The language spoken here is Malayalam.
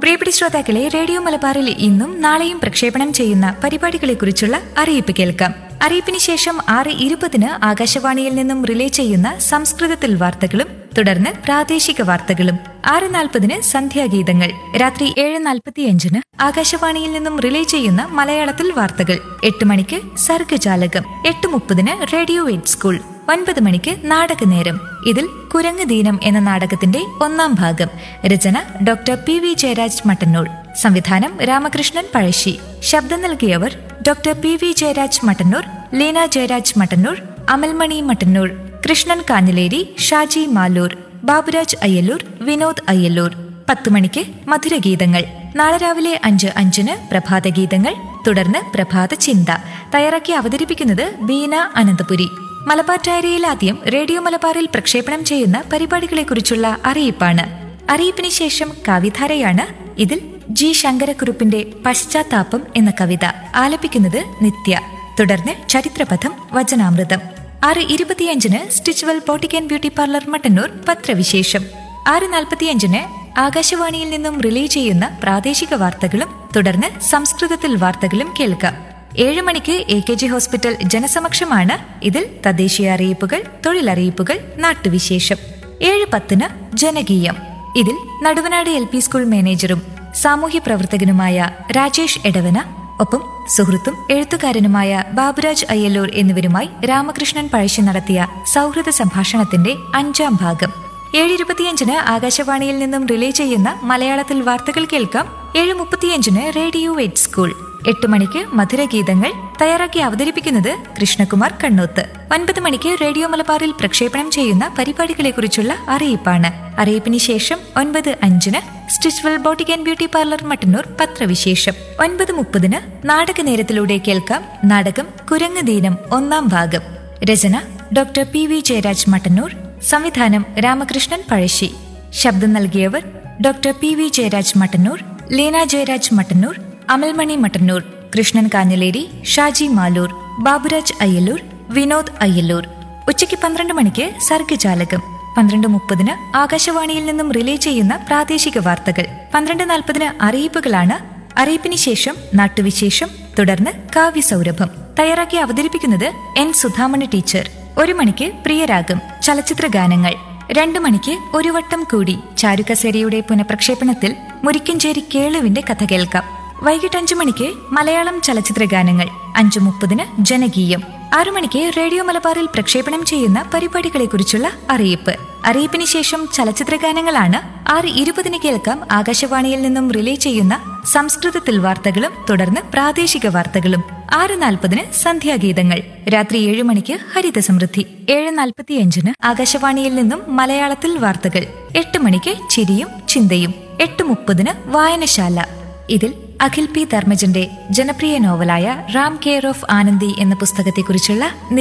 പ്രിയപ്പെട്ട ശ്രോതാക്കളെ റേഡിയോ മലബാറിൽ ഇന്നും നാളെയും പ്രക്ഷേപണം ചെയ്യുന്ന പരിപാടികളെക്കുറിച്ചുള്ള അറിയിപ്പ് കേൾക്കാം അറിയിപ്പിന് ശേഷം ആറ് ഇരുപതിന് ആകാശവാണിയിൽ നിന്നും റിലേ ചെയ്യുന്ന സംസ്കൃതത്തിൽ വാർത്തകളും തുടർന്ന് പ്രാദേശിക വാർത്തകളും ആറ് നാൽപ്പതിന് സന്ധ്യാഗീതങ്ങൾ രാത്രി ഏഴ് നാൽപ്പത്തിയഞ്ചിന് ആകാശവാണിയിൽ നിന്നും റിലേ ചെയ്യുന്ന മലയാളത്തിൽ വാർത്തകൾ എട്ട് മണിക്ക് സർഗജാലകം എട്ട് മുപ്പതിന് റേഡിയോ എയ്റ്റ് സ്കൂൾ ഒൻപത് മണിക്ക് നാടകനേരം ഇതിൽ കുരങ്ങ് ദീനം എന്ന നാടകത്തിന്റെ ഒന്നാം ഭാഗം രചന doctor P V Jayaraj Mattannur സംവിധാനം രാമകൃഷ്ണൻ പഴശ്ശി ശബ്ദം നൽകിയവർ doctor P V Jayaraj Mattannur Leena Jayaraj Mattannur Amalmani Mattannur Krishnan Kanhileri Shaji Malur Baburaj Ayyallur Vinod Ayyallur പത്ത് മണിക്ക് മധുരഗീതങ്ങൾ നാളെ രാവിലെ അഞ്ച് അഞ്ചിന് പ്രഭാതഗീതങ്ങൾ തുടർന്ന് പ്രഭാത ചിന്ത തയ്യാറാക്കി അവതരിപ്പിക്കുന്നത് ബീന അനന്തപുരി മലബാർ ഡയറിയിൽ ആദ്യം റേഡിയോ മലബാറിൽ പ്രക്ഷേപണം ചെയ്യുന്ന പരിപാടികളെക്കുറിച്ചുള്ള അറിയിപ്പാണ് അറിയിപ്പിന് ശേഷം കവിധാരയാണ് ഇതിൽ ജി ശങ്കരക്കുറുപ്പിന്റെ പശ്ചാത്താപം എന്ന കവിത ആലപിക്കുന്നത് നിത്യ തുടർന്ന് ചരിത്രപഥം വചനാമൃതം ആറ് ഇരുപത്തിയഞ്ചിന് Stitchual boutique and beauty parlour Mattannur പത്രവിശേഷം ആറ് നാൽപ്പത്തിയഞ്ചിന് ആകാശവാണിയിൽ നിന്നും റിലേ ചെയ്യുന്ന പ്രാദേശിക വാർത്തകളും തുടർന്ന് സംസ്കൃതത്തിൽ വാർത്തകളും കേൾക്കാം ഏഴ് മണിക്ക് എ കെ ജി ഹോസ്പിറ്റൽ ജനസമക്ഷമാണ് ഇതിൽ തദ്ദേശീയ അറിയിപ്പുകൾ തൊഴിലറിയിപ്പുകൾ നാട്ടുവിശേഷം ഏഴ് പത്തിന് ജനകീയം ഇതിൽ നടുവനാട് എൽ പി സ്കൂൾ മാനേജറും സാമൂഹ്യ പ്രവർത്തകനുമായ രാജേഷ് എടവന ഒപ്പം സുഹൃത്തും എഴുത്തുകാരനുമായ ബാബുരാജ് അയ്യല്ലൂർ എന്നിവരുമായി രാമകൃഷ്ണൻ പഴശ്ശി നടത്തിയ സൗഹൃദ സംഭാഷണത്തിന്റെ അഞ്ചാം ഭാഗം ഏഴ് ഇരുപത്തിയഞ്ചിന് ആകാശവാണിയിൽ നിന്നും റിലേ ചെയ്യുന്ന മലയാളത്തിൽ വാർത്തകൾ കേൾക്കാം ഏഴ് മുപ്പത്തിയഞ്ചിന് റേഡിയോ എയ്റ്റ് സ്കൂൾ എട്ട് മണിക്ക് മധുരഗീതങ്ങൾ തയ്യാറാക്കി അവതരിപ്പിക്കുന്നത് കൃഷ്ണകുമാർ കണ്ണൂത്ത് ഒൻപത് മണിക്ക് റേഡിയോ മലബാറിൽ പ്രക്ഷേപണം ചെയ്യുന്ന പരിപാടികളെക്കുറിച്ചുള്ള അറിയിപ്പാണ് അറിയിപ്പിന് ശേഷം ഒൻപത് അഞ്ചിന് Stitchual boutique and beauty parlour Mattannur പത്രവിശേഷം ഒൻപത് മുപ്പതിന് നാടക നേരത്തിലൂടെ കേൾക്കാം നാടകം കുരങ്ങ് ദീനം ഒന്നാം ഭാഗം രചന doctor P V Jayaraj Mattannur സംവിധാനം രാമകൃഷ്ണൻ പഴശ്ശി ശബ്ദം നൽകിയവർ doctor P V Jayaraj Mattannur Leena Jayaraj Mattannur Amalmani Mattannur Krishnan Kanhileri Shaji Malur Baburaj Ayyallur Vinod Ayyallur ഉച്ചയ്ക്ക് പന്ത്രണ്ട് മണിക്ക് സർഗജാലകം പന്ത്രണ്ട് മുപ്പതിന് ആകാശവാണിയിൽ നിന്നും റിലേ ചെയ്യുന്ന പ്രാദേശിക വാർത്തകൾ പന്ത്രണ്ട് നാൽപ്പതിന് അറിയിപ്പുകളാണ് അറിയിപ്പിന് ശേഷം നാട്ടുവിശേഷം തുടർന്ന് കാവ്യസൗരഭം തയ്യാറാക്കി അവതരിപ്പിക്കുന്നത് എൻ സുധാമണി ടീച്ചർ ഒരു മണിക്ക് പ്രിയരാഗം ചലച്ചിത്ര ഗാനങ്ങൾ രണ്ടു മണിക്ക് ഒരു വട്ടം കൂടി ചാരുകസേരയുടെ പുനഃപ്രക്ഷേപണത്തിൽ മുരിക്കഞ്ചേരി കേളുവിന്റെ കഥ കേൾക്കാം വൈകിട്ട് അഞ്ചു മണിക്ക് മലയാളം ചലച്ചിത്ര ഗാനങ്ങൾ അഞ്ചു മുപ്പതിന് ജനകീയം ആറു മണിക്ക് റേഡിയോ മലബാറിൽ പ്രക്ഷേപണം ചെയ്യുന്ന പരിപാടികളെക്കുറിച്ചുള്ള അറിയിപ്പ് അറിയിപ്പിന് ശേഷം ചലച്ചിത്ര ഗാനങ്ങളാണ് ആറ് ഇരുപതിന് കേൾക്കാം ആകാശവാണിയിൽ നിന്നും റിലേ ചെയ്യുന്ന സംസ്കൃതത്തിൽ വാർത്തകളും തുടർന്ന് പ്രാദേശിക വാർത്തകളും ആറ് നാൽപ്പതിന് സന്ധ്യാഗീതങ്ങൾ രാത്രി ഏഴ് മണിക്ക് ഹരിത സമൃദ്ധി ഏഴ് നാൽപ്പത്തിയഞ്ചിന് ആകാശവാണിയിൽ നിന്നും മലയാളത്തിൽ വാർത്തകൾ എട്ട് മണിക്ക് ചിരിയും ചിന്തയും എട്ട് മുപ്പതിന് വായനശാല ഇതിൽ അഖിൽ പി ധർമ്മജന്റെ ജനപ്രിയ നോവലായ റാം കെയർ ഓഫ് ആനന്ദി എന്ന പുസ്തകത്തെക്കുറിച്ചുള്ള